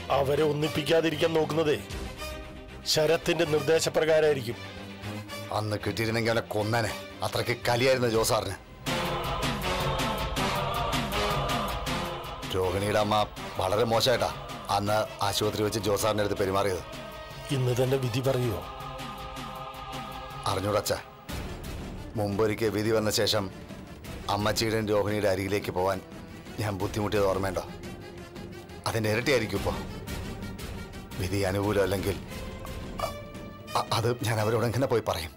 അവരെ ഒന്നിപ്പിക്കാതിരിക്കാൻ നോക്കുന്നതേ ശരത്തിന്റെ നിർദ്ദേശപ്രകാരമായിരിക്കും അന്ന് കിട്ടിയിരുന്നെങ്കിൽ അവനെ കൊന്നനെ അത്രയ്ക്ക് കലിയായിരുന്നു ജോസാറിന് രോഹിണിയുടെ അമ്മ വളരെ മോശമായിട്ടാ അന്ന് ആശുപത്രി വെച്ച് ജോസാറിന്റെ അടുത്ത് പെരുമാറിയത് ഇന്ന് തന്നെ വിധി പറയുമോ അറിഞ്ഞൂടച്ച മുമ്പൊരിക്കൽ വിധി വന്ന ശേഷം അമ്മച്ചിയുടെയും രോഹിണിയുടെ അരികിലേക്ക് പോവാൻ ഞാൻ ബുദ്ധിമുട്ടിയത് ഓർമ്മയുണ്ടോ അതിൻ്റെ ഇരട്ടിയായിരിക്കും ഇപ്പോൾ വിധി അനുകൂലമല്ലെങ്കിൽ അ- അ- അത് ഞാൻ അവരോട് എങ്ങനെ പോയി പറയും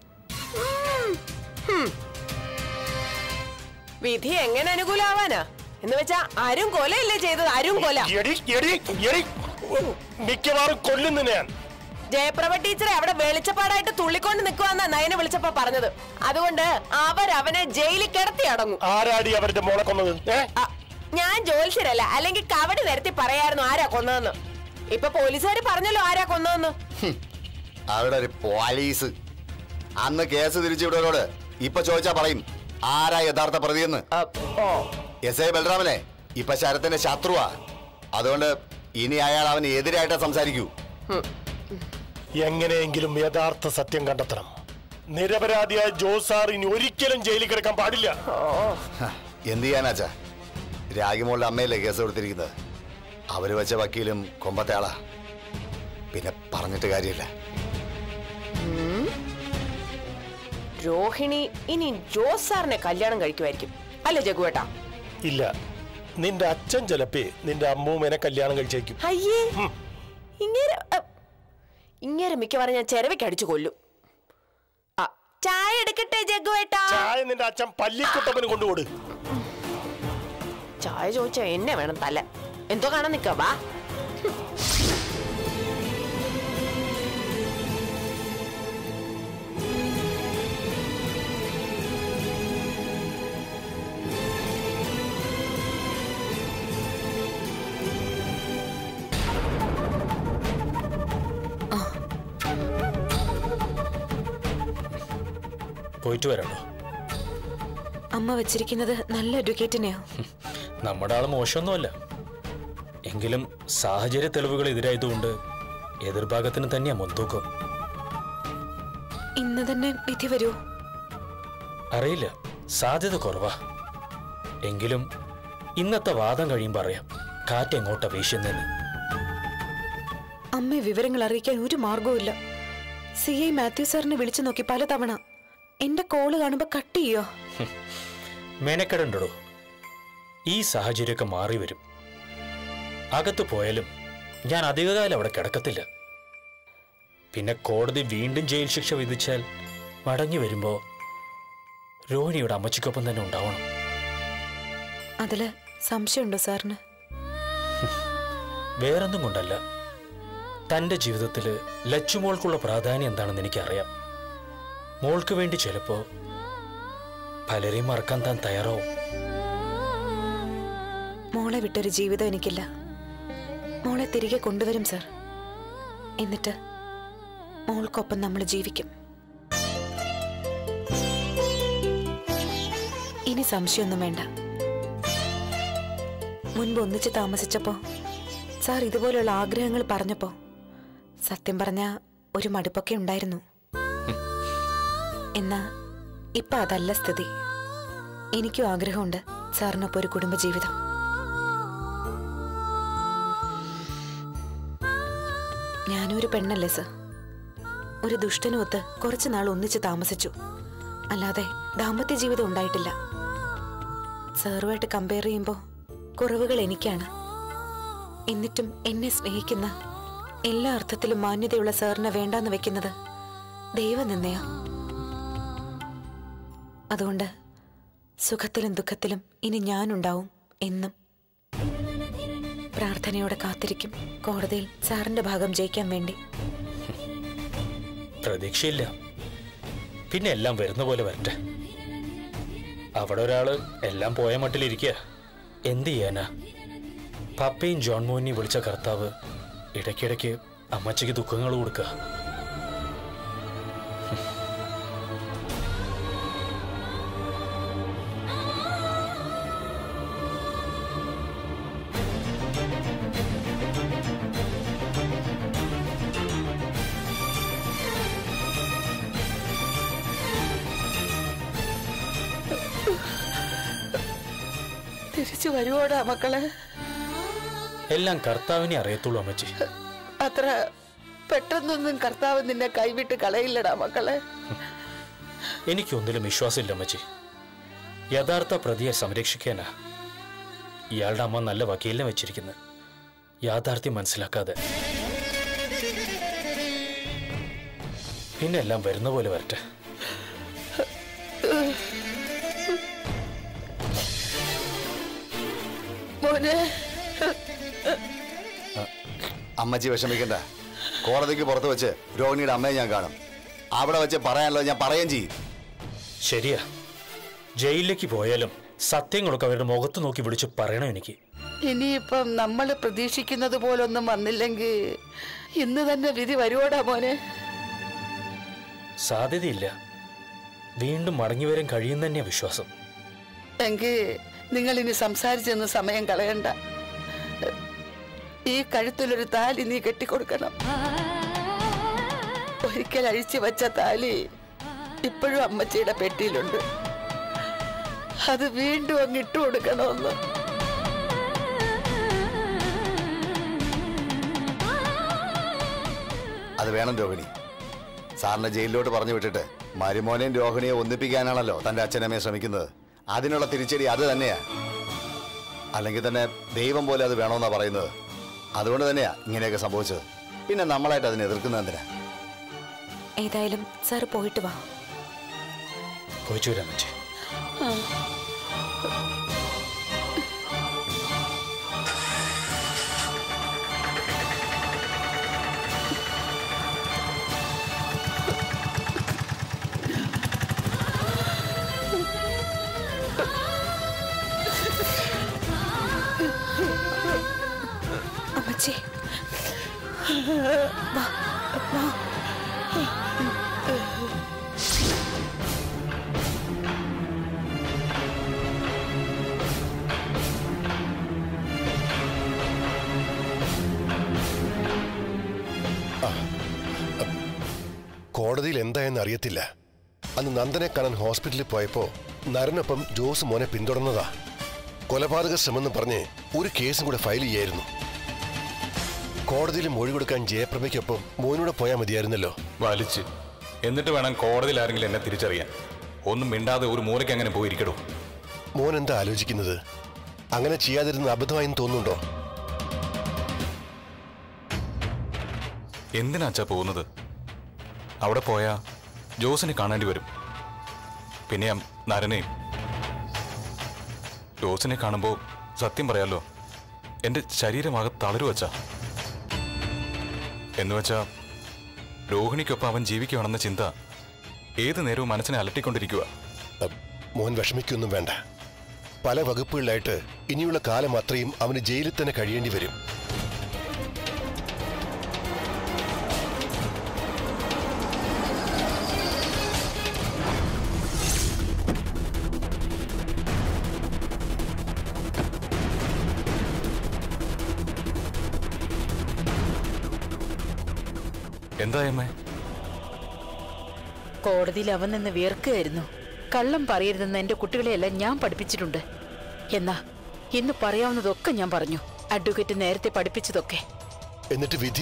വിധി എങ്ങനെ അനുകൂലാവാനാ എന്ന് വെച്ചാ അരും കൊലയല്ലേ ചെയ്തത് അരും കൊല എടി എടി എടി മിക്കവാറും കൊല്ലുന്നു ഞാൻ ജയപ്രഭ ടീച്ചറെ അവിടെ വെളിച്ചപ്പാടായിട്ട് തുള്ളിക്കൊണ്ട് നിൽക്കുവാന്നാ നയനെ വിളിച്ചപ്പോ പറഞ്ഞത് അതുകൊണ്ട് അവരവനെ ജയിലിൽ കിടത്തി അടങ്ങും ആരാടി അവരുടെ മോളെ കൊന്നത് ഏ ആ, ഞാൻ ജോത്സ്യരല്ല അല്ലെങ്കിൽ കവടി നിരത്തി പറയായിരുന്നു ആരാ കൊന്നതെന്ന് ഇപ്പൊ പോലീസുകാർ പറഞ്ഞല്ലോ ആരാ കൊന്നതെന്ന് അവിടെ ഒരു പോലീസ് അന്ന് കേസ് തിരിച്ചുവിടവരോട് ഇപ്പൊ ചോദിച്ചാ പറയും ആരാ യഥാർത്ഥ പ്രതിയെന്ന് ആ, ഓ എസ് ഐ ബലറാമനെ ഇപ്പൊ ശരത്തിന്റെ ശത്രുവാ അതുകൊണ്ട് ഇനി അയാൾ അവന് എതിരായിട്ടേ സംസാരിക്കൂ എങ്ങനെയെങ്കിലും യഥാർത്ഥ സത്യം കണ്ടെത്തണം നിരപരാധിയായ ജോസാർ ഇനി ഒരിക്കലും ജയിലിൽ കിടക്കാൻ പാടില്ല ഹ, എന്ത് ചെയ്യാനാച്ചാ രാഗിമോളുടെ അമ്മയല്ലേ കേസ് കൊടുത്തിരിക്കുന്നത് അവര് വെച്ച വക്കീലും കൊമ്പത്തെ ആളാ പിന്നെ പറഞ്ഞിട്ട് കാര്യമില്ല രോഹിണി ഇനി ജോസ് സാറിനെ കല്യാണം കഴിക്കുമായിരിക്കും അല്ലേ ജഗുവേട്ടാ ഇല്ല നിന്റെ അച്ഛൻ ചിലപ്പേ നിന്റെ അമ്മൂമ്മേനെ കല്യാണം കഴിച്ചേക്കും അയ്യേ ഇങ്ങനെ അ, ഇങ്ങനെ മിക്കവാറും ഞാൻ ചെരവയ്ക്ക് അടിച്ചു കൊല്ലും ആ, ചായ എടുക്കട്ടെ ജഗുവേട്ടാ ചായ നിന്റെ അച്ഛൻ പല്ലിക്കുട്ടപ്പന് കൊണ്ടുകൊടു ചായ ചോദിച്ചാ എന്നെ വേണം തല എന്തോ കാണാൻ നിക്ക വാ പോയിട്ട് വരാണോ അമ്മ വെച്ചിരിക്കുന്നത് നല്ല അഡ്വക്കേറ്റിനെയോ നമ്മുടെ ആള് മോശമൊന്നുമല്ല എങ്കിലും സാഹചര്യ തെളിവുകൾ എതിരായതുകൊണ്ട് എതിർഭാഗത്തിന് തന്നെയാ മുൻതൂക്കം ഇന്ന് തന്നെ വിധി വരൂ അറിയില്ല സാധ്യത കുറവാ എങ്കിലും ഇന്നത്തെ വാദം കഴിയുമ്പോൾ അറിയാം കാറ്റ് എങ്ങോട്ടാ വീശുന്നെന്ന് അമ്മയെ വിവരങ്ങൾ അറിയിക്കാൻ ഒരു മാർഗവുമില്ല സി ഐ മാത്യു സാറിനെ വിളിച്ചു നോക്കി പലതവണ എന്റെ കോള് കാണുമ്പോ കട്ട് ചെയ്യോ മെനക്കെടണ്ടോ ഈ സാഹചര്യമൊക്കെ മാറി വരും അകത്ത് പോയാലും ഞാൻ അധികകാലം അവിടെ കിടക്കത്തില്ല പിന്നെ കോടതി വീണ്ടും ജയിൽ ശിക്ഷ വിധിച്ചാൽ മടങ്ങി വരുമ്പോ രോഹിണിയുടെ അമ്മച്ചിക്കൊപ്പം തന്നെ ഉണ്ടാവണം അതില് സംശയമുണ്ടോ സാറിന് വേറൊന്നും കൊണ്ടല്ല തന്റെ ജീവിതത്തിൽ ലച്ചുമോൾക്കുള്ള പ്രാധാന്യം എന്താണെന്ന് എനിക്കറിയാം മോൾക്ക് വേണ്ടി ചിലപ്പോ പലരെയും മറക്കാൻ താൻ തയ്യാറാവും മോളെ വിട്ടൊരു ജീവിതം എനിക്കില്ല മോളെ തിരികെ കൊണ്ടുവരും സാർ എന്നിട്ട് മോൾക്കൊപ്പം നമ്മൾ ജീവിക്കും ഇനി സംശയമൊന്നും വേണ്ട മുൻപ് ഒന്നിച്ച് താമസിച്ചപ്പോ സാർ ഇതുപോലെയുള്ള ആഗ്രഹങ്ങൾ പറഞ്ഞപ്പോ സത്യം പറഞ്ഞ ഒരു മടുപ്പൊക്കെ ഉണ്ടായിരുന്നു എന്നാ ഇപ്പൊ അതല്ല സ്ഥിതി എനിക്കും ആഗ്രഹമുണ്ട് സാറിനൊപ്പം ഒരു കുടുംബജീവിതം ഞാനും ഒരു പെണ്ണല്ലേ സർ ഒരു ദുഷ്ടനുമൊത്ത് കുറച്ചു നാൾ ഒന്നിച്ച് താമസിച്ചു അല്ലാതെ ദാമ്പത്യ ജീവിതം ഉണ്ടായിട്ടില്ല സാറുമായിട്ട് കമ്പയർ ചെയ്യുമ്പോൾ കുറവുകൾ എനിക്കാണ് എന്നിട്ടും എന്നെ സ്നേഹിക്കുന്ന എല്ലാ അർത്ഥത്തിലും മാന്യതയുള്ള സാറിനെ വേണ്ടാന്ന് വെക്കുന്നത് ദൈവനിന്നയാ അതുകൊണ്ട് സുഖത്തിലും ദുഃഖത്തിലും ഇനി ഞാനുണ്ടാവും എന്നും പ്രാർത്ഥനയോടെ കാത്തിരിക്കും കോടതിയിൽ സാറിന്റെ ഭാഗം ജയിക്കാൻ വേണ്ടി പ്രതീക്ഷയില്ല പിന്നെ എല്ലാം വരുന്ന പോലെ വരട്ടെ അവിടെ ഒരാള് എല്ലാം പോയ മട്ടിലിരിക്കുക എന്ത് ചെയ്യാനാ പപ്പയും ജോൺ മോഹിനി വിളിച്ച കർത്താവ് ഇടയ്ക്കിടയ്ക്ക് അമ്മച്ചിക്ക് ദുഃഖങ്ങൾ കൊടുക്കുക തിരിച്ചു വരുവോടാ മക്കളെ എല്ലാം കർത്താവിനെ അറിയത്തുള്ളൂ അമ്മച്ചി അത്ര പെട്ടെന്നൊന്നും കർത്താവ് നിന്നെ കൈവിട്ട് കളയില്ലടാ മക്കളെ എനിക്കൊന്നിലും വിശ്വാസമില്ല അമ്മച്ചി യഥാർത്ഥ പ്രതിയെ സംരക്ഷിക്കാനാ ഇയാളുടെ അമ്മ നല്ല വക്കീലിനെ വെച്ചിരിക്കുന്നത് യാഥാർത്ഥ്യം മനസ്സിലാക്കാതെ പിന്നെ എല്ലാം വരുന്ന പോലെ വരട്ടെ മോനെ അമ്മച്ചി വിഷമിക്കണ്ട കോടതിക്ക് പുറത്ത് വെച്ച് രോഹിണിയുടെ അമ്മയെ ഞാൻ കാണും അവിടെ വെച്ച് പറയാനല്ലോ ഞാൻ പറയുകയും ചെയ്യും ശരിയാ ജയിലിലേക്ക് പോയാലും സത്യങ്ങളൊക്കെ അവരുടെ മുഖത്ത് നോക്കി വിളിച്ച് പറയണം എനിക്ക് ഇനിയിപ്പം നമ്മൾ പ്രതീക്ഷിക്കുന്നത് പോലൊന്നും വന്നില്ലെങ്കിൽ ഇന്ന് തന്നെ വിധി വരുവോടാ മോനെ സാധ്യതയില്ല വീണ്ടും മടങ്ങി വരാൻ കഴിയും തന്നെയാ വിശ്വാസം എങ്കിൽ നിങ്ങൾ ഇനി സംസാരിച്ചെന്ന് സമയം കളയണ്ട ഈ കഴുത്തിലൊരു താലി നീ കെട്ടിക്കൊടുക്കണം ഒരിക്കൽ അഴിച്ചു വച്ച താലി ഇപ്പോഴും അമ്മച്ചിയുടെ പെട്ടിയിലുണ്ട് അത് വീണ്ടും അങ്ങ് ഇട്ടു കൊടുക്കണമെന്ന് അത് വേണം രോഹിണി സാറിനെ ജയിലിലോട്ട് പറഞ്ഞു വിട്ടിട്ട് മരുമോനെയും രോഹിണിയെ ഒന്നിപ്പിക്കാനാണല്ലോ തന്റെ അച്ഛനമ്മയെ ശ്രമിക്കുന്നത് അതിനുള്ള തിരിച്ചടി അത് തന്നെയാ അല്ലെങ്കിൽ തന്നെ ദൈവം പോലെ അത് വേണമെന്നാ പറയുന്നത് അതുകൊണ്ട് തന്നെയാ ഇങ്ങനെയൊക്കെ സംഭവിച്ചത് പിന്നെ നമ്മളായിട്ട് അതിനെ എതിർക്കുന്നത് എന്തിനാ ഏതായാലും സാർ പോയിട്ട് വാ പോയിച്ചു വരാൻ പറ്റി അമ്മച്ചി കോടതിയിൽ എന്തായെന്ന് അറിയത്തില്ല അന്ന് നന്ദനെ കാണാൻ ഹോസ്പിറ്റലിൽ പോയപ്പോ നരനൊപ്പം ജോസ് മോനെ പിന്തുടർന്നതാ കൊലപാതക ശ്രമെന്ന് പറഞ്ഞ് ഒരു കേസും കൂടെ ഫയൽ ചെയ്യായിരുന്നു കോടതിയിൽ മൊഴി കൊടുക്കാൻ ജയപ്രഭയ്ക്കൊപ്പം മോനൂടെ പോയാൽ മതിയായിരുന്നല്ലോ വലിച്ച് എന്നിട്ട് വേണം കോടതിയിൽ ആരെങ്കിലും എന്നെ തിരിച്ചറിയാൻ ഒന്നും മിണ്ടാതെ ഒരു മൂലയ്ക്ക് അങ്ങനെ പോയിരിക്കടോ മോൻ എന്താ ആലോചിക്കുന്നത് അങ്ങനെ ചെയ്യാതിരുന്നത് അബദ്ധമായെന്ന് തോന്നുന്നുണ്ടോ എന്തിനാച്ചാ പോകുന്നത് അവിടെ പോയാ ജോസിനെ കാണേണ്ടി വരും പിന്നെ ആ നരനെയും ജോസിനെ കാണുമ്പോൾ സത്യം പറയാലോ എൻ്റെ ശരീരമാകെ തളരുവച്ചാ എന്നുവെച്ചാ രോഹിണിക്കൊപ്പം അവൻ ജീവിക്കുകയാണെന്ന ചിന്ത ഏത് നേരവും മനസ്സിനെ അലട്ടിക്കൊണ്ടിരിക്കുക അ, മോൻ വിഷമിക്കൊന്നും വേണ്ട പല വകുപ്പുകളിലായിട്ട് ഇനിയുള്ള കാലം അത്രയും അവന് ജയിലിൽ തന്നെ കഴിയേണ്ടി വരും എന്തായമ്മേ കോടതിയിൽ അവൻ നിന്ന് വിയർക്കുകയായിരുന്നു കള്ളം പറയരുതെന്ന് എന്റെ കുട്ടികളെയെല്ലാം ഞാൻ പഠിപ്പിച്ചിട്ടുണ്ട് എന്നാ ഇന്ന് പറയാവുന്നതൊക്കെ ഞാൻ പറഞ്ഞു അഡ്വക്കേറ്റ് നേരത്തെ പഠിപ്പിച്ചതൊക്കെ എന്നിട്ട് വിധി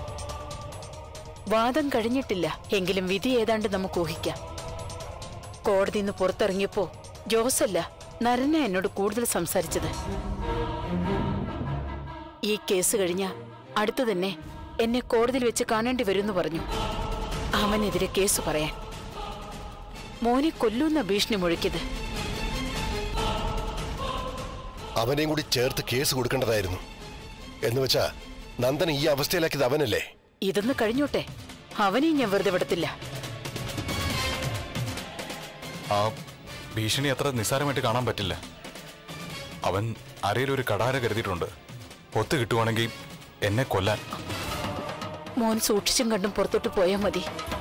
വാദം കഴിഞ്ഞിട്ടില്ല എങ്കിലും വിധി ഏതാണ്ട് നമുക്ക് ഊഹിക്കാം കോടതി നിന്ന് പുറത്തിറങ്ങിയപ്പോ ജോസല്ല നരന എന്നോട് കൂടുതൽ സംസാരിച്ചത് ഈ കേസ് കഴിഞ്ഞ അടുത്തു തന്നെ എന്നെ കോടതിയിൽ വെച്ച് കാണേണ്ടി വരുമെന്ന് പറഞ്ഞു അവനെതിരെ കേസ് പറയാൻ മോനെ കൊല്ലുന്ന ഭീഷണി മുഴക്കിയത് അവനെയും കൂടി ചേർത്ത് കേസ് കൊടുക്കേണ്ടതായിരുന്നു എന്ന് വെച്ചാ നന്ദൻ ഈ അവസ്ഥയിലാക്കിയത് അവനല്ലേ ഇതൊന്ന് കഴിഞ്ഞോട്ടെ അവനെയും ഞാൻ വെറുതെ വിടത്തില്ല ആ ഭീഷണി അത്ര നിസ്സാരമായിട്ട് കാണാൻ പറ്റില്ല അവൻ അരയിലൊരു കടാര കരുതിയിട്ടുണ്ട് ഒത്തു കിട്ടുവാണെങ്കിൽ എന്നെ കൊല്ലാൻ മോൻ സൂക്ഷിച്ചും കണ്ടും പുറത്തോട്ട് പോയാൽ മതി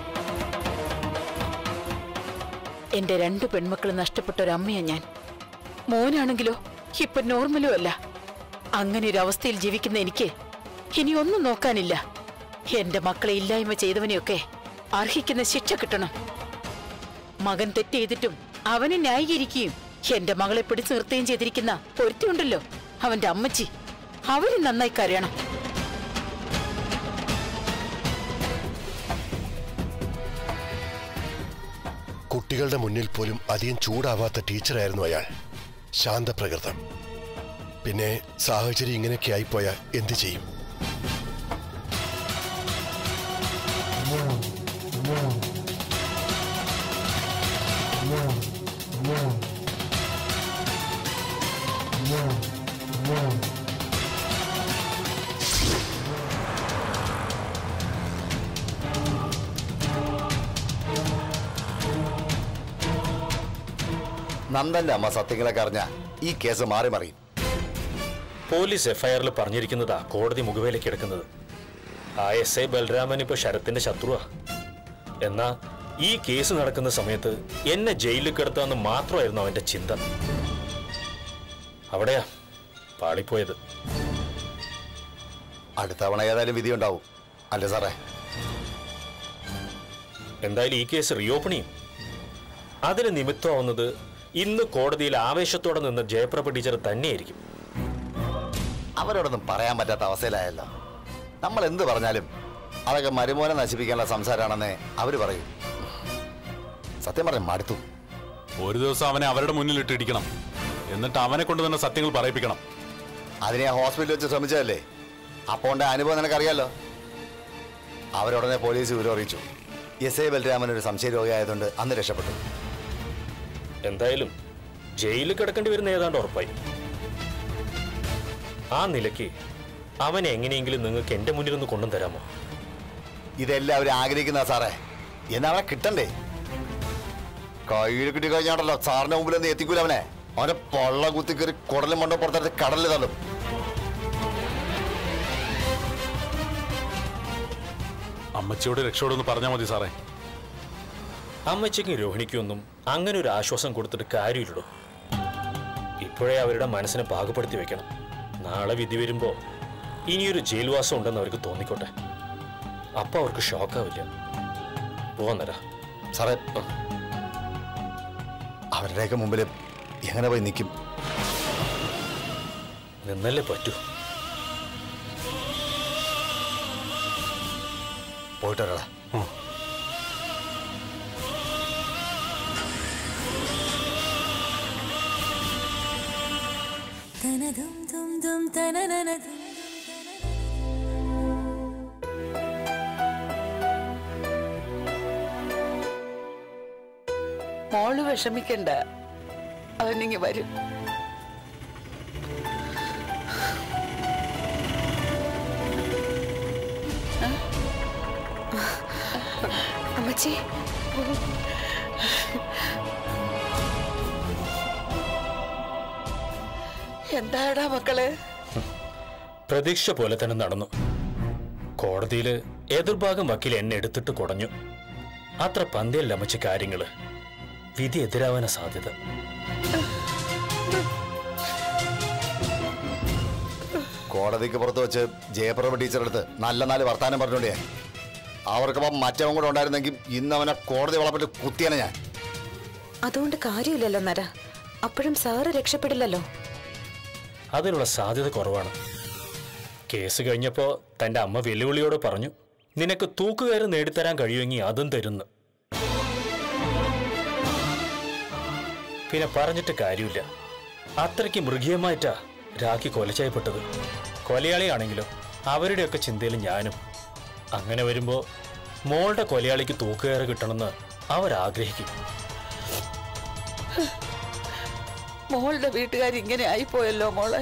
എന്റെ രണ്ട് പെൺമക്കൾ നഷ്ടപ്പെട്ട ഒരു അമ്മയാ ഞാൻ മോനാണെങ്കിലോ ഇപ്പൊ നോർമലും അല്ല അങ്ങനെ ഒരു അവസ്ഥയിൽ ജീവിക്കുന്ന എനിക്ക് ഇനി ഒന്നും നോക്കാനില്ല എന്റെ മക്കളെ ഇല്ലായ്മ ചെയ്തവനെയൊക്കെ അർഹിക്കുന്ന ശിക്ഷ കിട്ടണം മകൻ തെറ്റ് ചെയ്തിട്ടും അവനെ ന്യായീകരിക്കുകയും എന്റെ മകളെ പിടിച്ചു നിർത്തുകയും ചെയ്തിരിക്കുന്ന പൊരുത്തിയുണ്ടല്ലോ അവന്റെ അമ്മച്ചി അവര് നന്നായി കരയണം കുട്ടികളുടെ മുന്നിൽ പോലും അധികം ചൂടാവാത്ത ടീച്ചറായിരുന്നു അയാൾ ശാന്തപ്രകൃതം പിന്നെ സാഹചര്യം ഇങ്ങനെയൊക്കെ ആയിപ്പോയാ എന്തു ചെയ്യും നന്ദന്റെ അമ്മ സത്യങ്ങളൊക്കെ അറിഞ്ഞ ഈ കേസ് മാറി മറിയും പോലീസ് എഫ്ഐആറിൽ പറഞ്ഞിരിക്കുന്നതാ കോടതി മുഖവേലേക്ക് എടുക്കുന്നത് ആ എസ് ഐ ബലരാമൻ ഇപ്പൊ ശരത്തിന്റെ ശത്രുവാ എന്നാ ഈ കേസ് നടക്കുന്ന സമയത്ത് എന്നെ ജയിലിൽ കിടത്താന്ന് മാത്രമായിരുന്നു അവന്റെ ചിന്ത അവിടെയാ പാളിപ്പോയത് അടുത്ത തവണ ഏതായാലും വിധി ഉണ്ടാവും അല്ലേ സാറേ എന്തായാലും ഈ കേസ് റീഓപ്പൺ ചെയ്യും അതിന് നിമിത്തമാവുന്നത് ഇന്ന് കോടതിയിൽ ആവേശത്തോടെ നിന്ന് ജയപ്രഭ ടീച്ചർ തന്നെയായിരിക്കും അവരോടൊന്നും പറയാൻ പറ്റാത്ത അവസ്ഥയിലായല്ലോ നമ്മൾ എന്ത് പറഞ്ഞാലും അതൊക്കെ മരുമോനെ നശിപ്പിക്കാനുള്ള സംസാരമാണെന്നേ അവര് പറയും സത്യം പറഞ്ഞ മടുത്തു ഒരു ദിവസം അവനെ അവരുടെ മുന്നിൽ ഇട്ടിടിക്കണം എന്നിട്ട് അവനെ കൊണ്ട് തന്നെ സത്യങ്ങൾ പറയിപ്പിക്കണം അതിനെ ഹോസ്പിറ്റലിൽ വെച്ച് ശ്രമിച്ചതല്ലേ അപ്പോൾ ഉണ്ടായ അനുഭവം നിനക്കറിയാലോ അവരുടനെ പോലീസ് വിവരം അറിയിച്ചു എസ് ഐ ബലരാമൻ ഒരു സംശയരോഗിയായതുകൊണ്ട് അന്ന് രക്ഷപ്പെട്ടു എന്തായാലും ജയിലിൽ കിടക്കേണ്ടി വരുന്ന ഏതാണ്ട് ഉറപ്പായി ആ നിലയ്ക്ക് അവനെ എങ്ങനെയെങ്കിലും നിങ്ങൾക്ക് എന്റെ മുന്നിൽ ഒന്ന് കൊണ്ടും തരാമോ ഇതെല്ലാവരും ആഗ്രഹിക്കുന്ന സാറേ എന്നാ അവനെ കിട്ടണ്ടേ കയ്യിൽ കിട്ടി കഴിഞ്ഞാണല്ലോ സാറിന്റെ മുമ്പിൽ ഒന്ന് എത്തിക്കൂല അവനെ അവനെ പൊള്ള കുത്തിക്കറി കുടലും മണ്ടോ പുറത്തെടുത്ത് കടലിൽ തള്ളും അമ്മച്ചിയോട് രക്ഷയോടൊന്ന് പറഞ്ഞാൽ മതി സാറേ അമ്മച്ചയ്ക്കും രോഹിണിക്കൊന്നും അങ്ങനെ ഒരു ആശ്വാസം കൊടുത്തിട്ട് കാര്യമില്ലടോ ഇപ്പോഴേ അവരുടെ മനസ്സിനെ പാകപ്പെടുത്തി വെക്കണം നാളെ വിധി വരുമ്പോ ഇനിയൊരു ജയിൽവാസം ഉണ്ടെന്ന് അവർക്ക് തോന്നിക്കോട്ടെ അപ്പൊ അവർക്ക് ഷോക്കാവില്ല പോന്നരാ സാറേ അവരുടെയൊക്കെ മുമ്പിൽ എങ്ങനെ പോയി നിൽക്കും നിന്നല്ലേ പറ്റൂ പോയിട്ട് വരാടാ മോള് വിഷമിക്കണ്ട അവനിങ്ങി വരും അമ്മച്ചി എന്താടാ മക്കളെ പ്രതീക്ഷ പോലെ തന്നെ നടന്നു കോടതിയിൽ എതിർഭാഗം വക്കീൽ എന്നെ എടുത്തിട്ട് കുടഞ്ഞു അത്ര പന്തിയല്ല അമ്മച്ചി കാര്യങ്ങള് വിധി എതിരാവാനാ സാധ്യത കോടതിക്ക് പുറത്ത് വെച്ച് ജയപ്രഭ ടീച്ചറെടുത്ത് നല്ല നാല് വർത്താനം പറഞ്ഞോണ്ടേ അവർക്കപ്പം മറ്റവൻ കൂടെ ഉണ്ടായിരുന്നെങ്കിൽ ഇന്ന് അവനെ കോടതി വളപ്പിട്ട് കുത്തിയാണ് ഞാൻ അതുകൊണ്ട് കാര്യമില്ലല്ലോ നര അപ്പോഴും സാറ് രക്ഷപ്പെടില്ലല്ലോ അതിനുള്ള സാധ്യത കുറവാണ് കേസ് കഴിഞ്ഞപ്പോ തന്റെ അമ്മ വെല്ലുവിളിയോട് പറഞ്ഞു നിനക്ക് തൂക്കുകയറ് നേടിത്തരാൻ കഴിയുമെങ്കിൽ അതും തരുന്നു പിന്നെ പറഞ്ഞിട്ട് കാര്യമില്ല അത്രയ്ക്ക് മൃഗീയമായിട്ടാ രാഖി കൊല ചെയ്യപ്പെട്ടത് കൊലയാളിയാണെങ്കിലോ അവരുടെയൊക്കെ ചിന്തയിൽ ഞാനും അങ്ങനെ വരുമ്പോ മോളുടെ കൊലയാളിക്ക് തൂക്കുകയറ് കിട്ടണമെന്ന് അവരാഗ്രഹിക്കും മോളുടെ വീട്ടുകാർ ഇങ്ങനെ ആയിപ്പോയല്ലോ മോളെ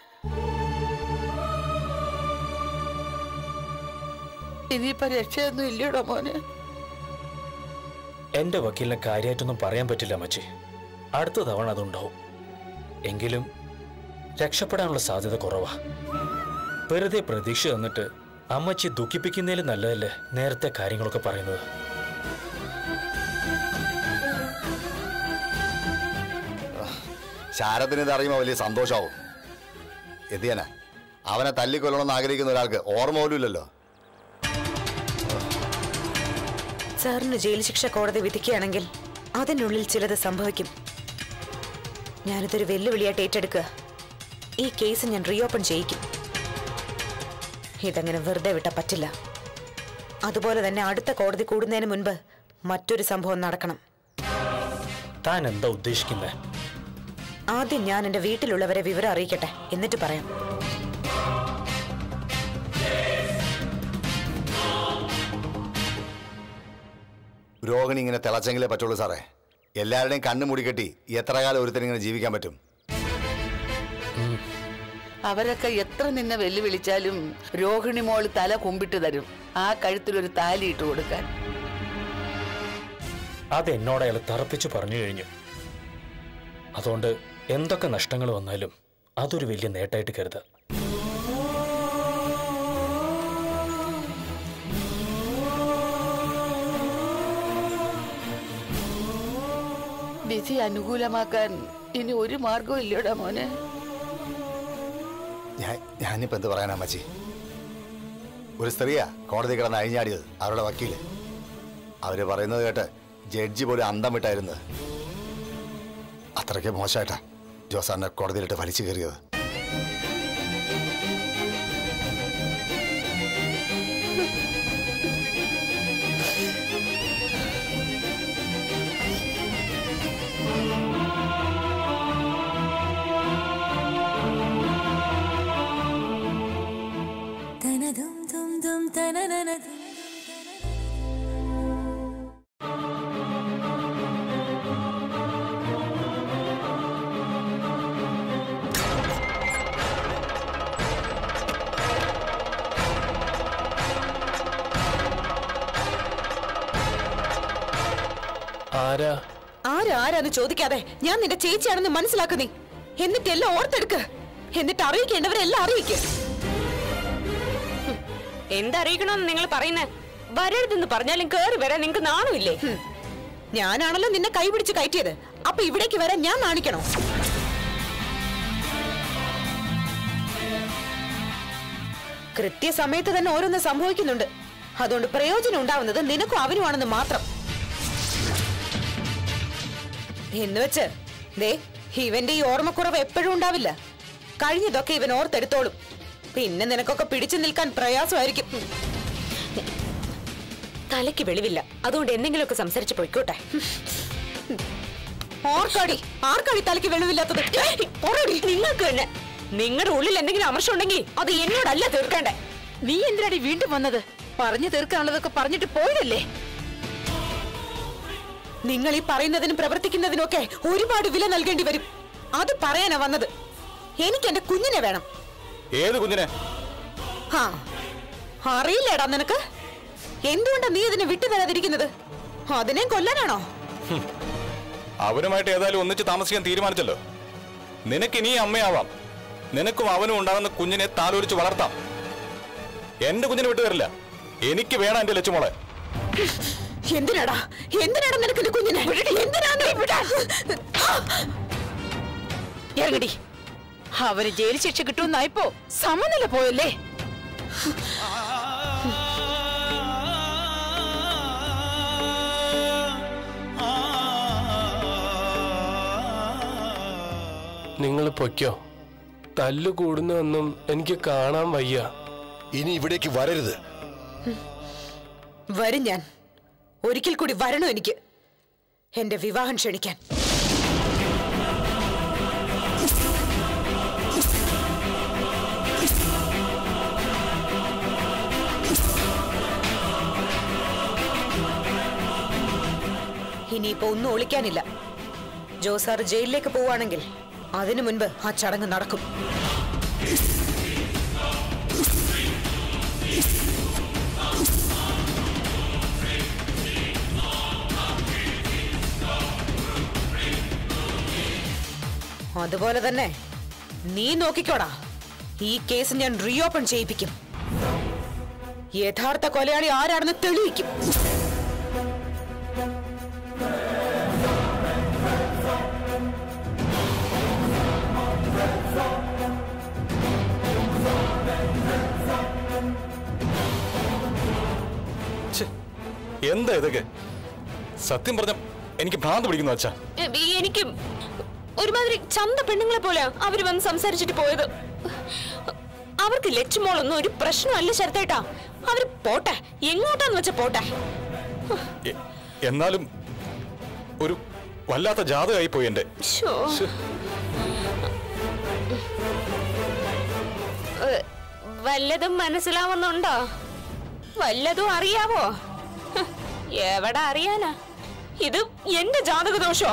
ഇനിയിപ്പോ രക്ഷയൊന്നും ഇല്ലയോടോ മോനെ എന്റെ വക്കീലിനെ കാര്യമായിട്ടൊന്നും പറയാൻ പറ്റില്ല അമ്മച്ചി അടുത്ത തവണ അതുണ്ടാവും എങ്കിലും രക്ഷപ്പെടാനുള്ള സാധ്യത കുറവാ വെറുതെ പ്രതീക്ഷ തന്നിട്ട് അമ്മച്ചി ദുഃഖിപ്പിക്കുന്നതിൽ നല്ലതല്ലേ നേരത്തെ കാര്യങ്ങളൊക്കെ പറയുന്നത് ശാരദിന് ഇത് അറിയുമ്പോൾ വലിയ സന്തോഷമാവും എന്ത് ചെയ്യാനാ അവനെ തല്ലിക്കൊല്ലണമെന്ന് ആഗ്രഹിക്കുന്ന ഒരാൾക്ക് ഓർമ്മ പോലും ഇല്ലല്ലോ സാറിന് ജയിൽ ശിക്ഷ കോടതി വിധിക്കുകയാണെങ്കിൽ അതിനുള്ളിൽ ചിലത് സംഭവിക്കും ഞാനിതൊരു വെല്ലുവിളിയായിട്ട് ഏറ്റെടുക്കുക ഈ കേസ് ഞാൻ റീഓപ്പൺ ചെയ്യിക്കും ഇതങ്ങനെ വെറുതെ വിട്ടാ പറ്റില്ല അതുപോലെ തന്നെ അടുത്ത കോടതി കൂടുന്നതിന് മുൻപ് മറ്റൊരു സംഭവം നടക്കണം താൻ എന്താ ഉദ്ദേശിക്കുന്നത് ആദ്യം ഞാൻ എന്റെ വീട്ടിലുള്ളവരെ വിവരം അറിയിക്കട്ടെ എന്നിട്ട് പറയാം രോഹിണി ഇങ്ങനെ തിളച്ചെങ്കിലേ പറ്റുള്ളൂ സാറേ എല്ലാവരുടെയും കണ്ണു മൂടിക്കെട്ടി എത്ര കാലം ഒരുത്തരിങ്ങനെ ജീവിക്കാൻ പറ്റും അവരൊക്കെ എത്ര നിന്നെ വെല്ലുവിളിച്ചാലും രോഹിണി മോള് തല കുമ്പിട്ട് തരും ആ കഴുത്തിലൊരു താലി ഇട്ട് കൊടുക്കാൻ അത് എന്നോട് അയാൾ തറപ്പിച്ചു പറഞ്ഞു കഴിഞ്ഞു അതുകൊണ്ട് എന്തൊക്കെ നഷ്ടങ്ങൾ വന്നാലും അതൊരു വലിയ നേട്ടമായിട്ട് കരുതാം വിധി അനുകൂലമാക്കാൻ ഇനി ഒരു മാർഗവും ഇല്ലടാ മോനെ ഞാൻ ഞാനിപ്പോ എന്ത് പറയാനാ മച്ചി ഒരു സ്ത്രീയാ കോടതി കിടന്ന് അഴിഞ്ഞാടിയത് അവരുടെ വക്കീല് അവര് പറയുന്നത് കേട്ട് ജഡ്ജി പോലും അന്തം വിട്ടായിരുന്നത് അത്രയ്ക്ക് മോശമായിട്ടാ ജോസാറിനെ കോടതിയിലിട്ട് വലിച്ചു കയറിയത് ആരാ ആരാരാന്ന് ചോദിക്കാതെ ഞാൻ നിന്റെ ചേച്ചിയാണെന്ന് മനസ്സിലാക്കുന്നേ എന്നിട്ട് എല്ലാം ഓർത്തെടുക്ക് എന്നിട്ട് അറിയിക്കേണ്ടവരെല്ലാം അറിയിക്കുക എന്തറിയിക്കണമെന്ന് നിങ്ങൾ പറയുന്നേ വരരുതെന്ന് പറഞ്ഞാലും കേറി വരാൻ നിങ്ങൾക്ക് നാണമില്ലേ ഞാനാണല്ലോ നിന്നെ കൈപിടിച്ച് കയറ്റിയത് അപ്പൊ ഇവിടേക്ക് വരാൻ ഞാൻ നാണിക്കണോ കൃത്യസമയത്ത് തന്നെ ഓരോന്ന് സംഭവിക്കുന്നുണ്ട് അതുകൊണ്ട് പ്രയോജനം ഉണ്ടാവുന്നത് നിനക്കും അവനുമാണെന്ന് മാത്രം എന്ന് വെച്ച് ദേ ഇവന്റെ ഈ ഓർമ്മക്കുറവ് എപ്പോഴും ഉണ്ടാവില്ല കഴിഞ്ഞതൊക്കെ ഇവൻ ഓർത്തെടുത്തോളും പിന്നെ നിനക്കൊക്കെ പിടിച്ചു നിൽക്കാൻ പ്രയാസമായിരിക്കും തലയ്ക്ക് വെളിവില്ല അതുകൊണ്ട് എന്തെങ്കിലുമൊക്കെ സംസാരിച്ച് പൊയ്ക്കോട്ടെ ആർക്കാടി ആർക്കാടി തലയ്ക്ക് വെളിവില്ലാത്തത് പോരെടി. നിങ്ങൾക്ക് തന്നെ നിങ്ങളുടെ ഉള്ളിൽ എന്തെങ്കിലും അമർഷം ഉണ്ടെങ്കിൽ അത് എന്നോടല്ല തീർക്കേണ്ടേ നീ എന്തിനാടി വീണ്ടും വന്നത് പറഞ്ഞു തീർക്കാനുള്ളതൊക്കെ പറഞ്ഞിട്ട് പോയതല്ലേ നിങ്ങൾ ഈ പറയുന്നതിനും പ്രവർത്തിക്കുന്നതിനും ഒക്കെ ഒരുപാട് വില നൽകേണ്ടി വരും അത് പറയാനാ വന്നത് എനിക്ക് എന്റെ കുഞ്ഞിനെ വേണം ഏത് കുഞ്ഞിനെ ഹാ അറിയില്ലേടാ നിനക്ക് എന്തുകൊണ്ടാ നീ ഇതിനെ വിട്ടു തരാതിരിക്കുന്നത് അതിനെ കൊല്ലാനാണോ അവനുമായിട്ട് ഏതായാലും ഒന്നിച്ച് താമസിക്കാൻ തീരുമാനിച്ചല്ലോ നിനക്ക് ഇനി അമ്മയാവാം നിനക്കും അവനും ഉണ്ടാകുന്ന കുഞ്ഞിനെ താലോലിച്ച് വളർത്താം എന്റെ കുഞ്ഞിനെ വിട്ടു തരില്ല എനിക്ക് വേണം എന്റെ ലച്ചുമോളെ എന്തിനാടാ എന്തിനാടാ നിനക്ക് എന്റെ കുഞ്ഞിനെ എന്തിനാ നീ വിടാൻ? ഇറങ്ങടി അവന് ജയിൽ ശിക്ഷ കിട്ടുമെന്നായപ്പോ സമനില പോയല്ലേ നിങ്ങൾ പൊയ്ക്കോ തല്ലു കൂടുന്നൊന്നും എനിക്ക് കാണാൻ വയ്യ ഇനി ഇവിടേക്ക് വരരുത് വരും ഞാൻ ഒരിക്കൽ കൂടി വരണോ എനിക്ക് എന്റെ വിവാഹം ക്ഷണിക്കാൻ ഇനിയിപ്പോ ഒന്നും ഒളിക്കാനില്ല ജോസാർ ജയിലിലേക്ക് പോവാണെങ്കിൽ അതിനു മുൻപ് ആ ചടങ്ങ് നടക്കും അതുപോലെ തന്നെ നീ നോക്കിക്കോടാ ഈ കേസ് ഞാൻ റീഓപ്പൺ ചെയ്യിപ്പിക്കും യഥാർത്ഥ കൊലയാളി ആരാണെന്ന് തെളിയിക്കും ഛെ, എന്താ ഇതൊക്കെ സത്യം പറഞ്ഞ എനിക്ക് ഭ്രാന്ത് പിടിക്കുന്നു അച്ഛാ എ, എനിക്ക് ഒരുമാതിരി ചന്ത പെണ്ണുങ്ങളെ പോലെയാ അവര് വന്ന് സംസാരിച്ചിട്ട് പോയത് അവർക്ക് ലക്ഷ്മോളൊന്നും ഒരു പ്രശ്നമല്ല ശരത്തേട്ടാ അവര് പോട്ടെ എങ്ങോട്ടാന്ന് വെച്ച പോട്ടെ എ- എന്നാലും ഒരു വല്ലാത്ത ജാതകമായി പോയി എന്റെ ശോ. ഏ, വല്ലതും മനസ്സിലാവുന്നുണ്ടോ വല്ലതും അറിയാവോ ഹ്, എവിടെ അറിയാനാ ഇത് എന്റെ ജാതക ദോഷോ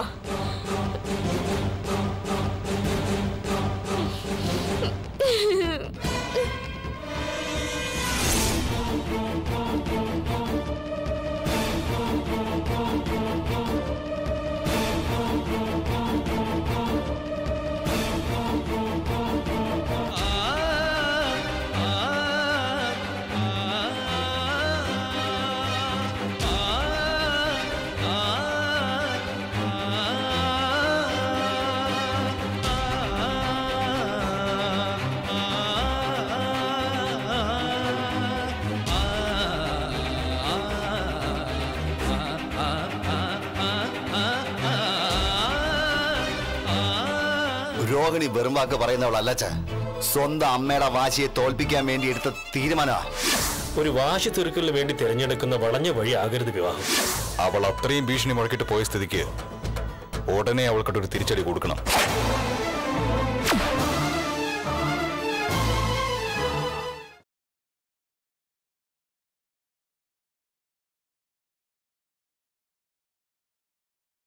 രോഹിണി വെറും വാക്ക് പറയുന്നവളല്ലച്ച സ്വന്തം അമ്മയുടെ വാശിയെ തോൽപ്പിക്കാൻ വേണ്ടി എടുത്ത തീരുമാനമാ ഒരു വാശി തീർക്കലിന് വേണ്ടി തിരഞ്ഞെടുക്കുന്ന വളഞ്ഞ വഴി ആകരുത് വിവാഹം അവൾ അത്രയും ഭീഷണി മുഴക്കിട്ട് പോയ സ്ഥിതിക്ക് ഉടനെ അവൾക്കിട്ടൊരു തിരിച്ചടി കൊടുക്കണം